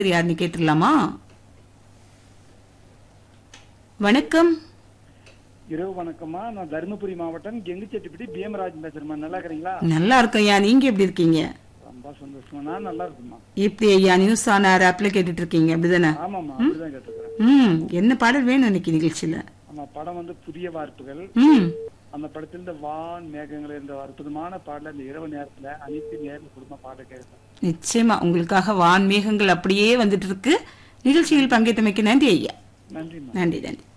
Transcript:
யாருன்னு கேட்டுடலாமா வணக்கம் இரவு வணக்கம்மா நான் தருமபுரி மாவட்டம் கெங்குச்செட்டிப்பட்டி பீமராஜ் பேசுறேம்மா நல்லா இருக்கிறீங்களா நல்லா இருக்கோம் ஐயா நீங்க எப்படி இருக்கீங்க ரொம்ப சந்தோஷமா நான் நல்லா இருக்குமா எப்படி ஐயா நியூஸ் ஆன் ஏர் ஆப்ல கேட்டுட்டு இருக்கீங்க அப்படிதானே ஆமாம்மா அப்படிதான் கேட்டுக்கிறேன் ம் என்ன பாடல் வேணும் இன்னைக்கு நிகழ்ச்சியில ஆமா படம் வந்து புதிய வார்ப்புகள் ம் அந்த படத்தில் இந்த வான் மேகங்கள் என்ற அற்புதமான பாடல இந்த இரவு நேரத்துல அனைத்து நேரில் குடும்ப பாட கேட்கிறேன் நிச்சயமா உங்களுக்காக வான் மேகங்கள் அப்படியே வந்துட்டு இருக்கு நிகழ்ச்சியில் பங்கேற்றமைக்கு நன்றி ஐயா நன்றிம்மா நன்றி நன்றி